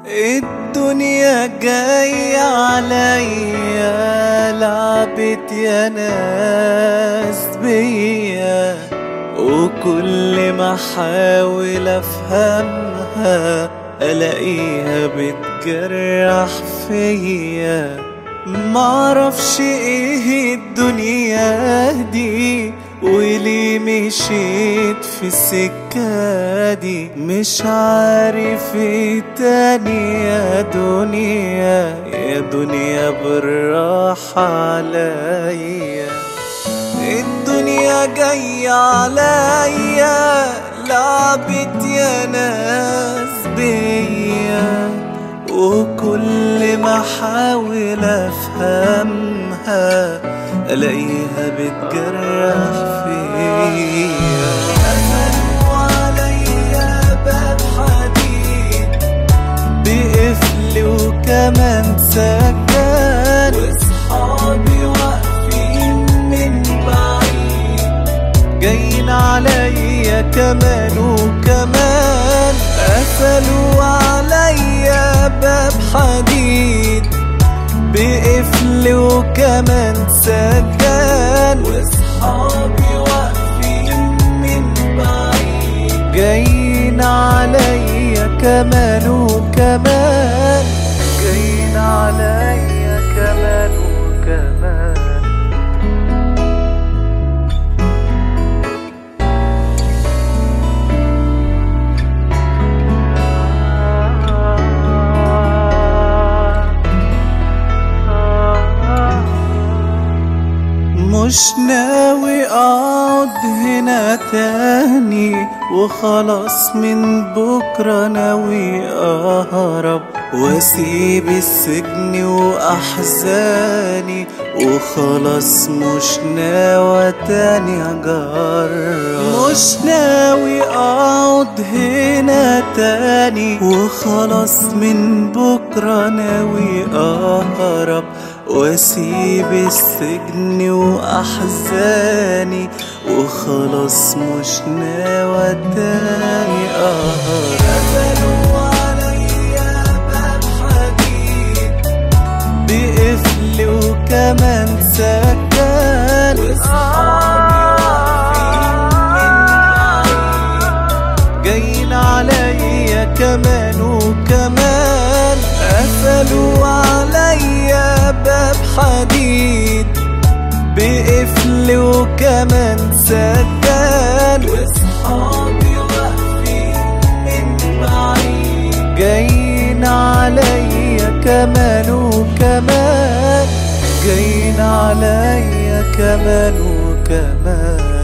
الدنيا جاية عليا لعبت يا ناس بيا وكل ما احاول افهمها الاقيها بتجرح فيا معرفش ايه الدنيا دي وليه مشيت في السكة دي مش عارف ايه تاني يا دنيا يا دنيا بالراحة عليا الدنيا جاية عليا لعبت يا ناس بيا وكل ما احاول افهمها الاقيها بتجرح فيا قفلوا عليا باب حديد بقفل وكمان سكان واصحابي واقفين من بعيد جايين عليا كمان وكمان قفلوا عليا باب حديد بقفل وكمان سكان واصحابي واقفين من بعيد جايين عليا كمان وكمان جايين عليا كمان وكمان مش ناوي اقعد هنا تاني وخلاص من بكرة ناوي اهرب واسيب السجن واحزاني وخلاص مش ناوي تاني اجرب مش ناوي اقعد هنا تاني وخلاص من بكرة ناوي اهرب واسيب السجن واحزاني وخلاص مش ناوى تاني اهرب قفلوا عليا باب حديد بقفل وكمان سكان واصحابي جايين عليا كمان وكمان قفلوا عليا باب حديد بقفل وكمان سكان واصحابي واقفين من بعيد جايين عليا كمان وكمان جايين عليا كمان وكمان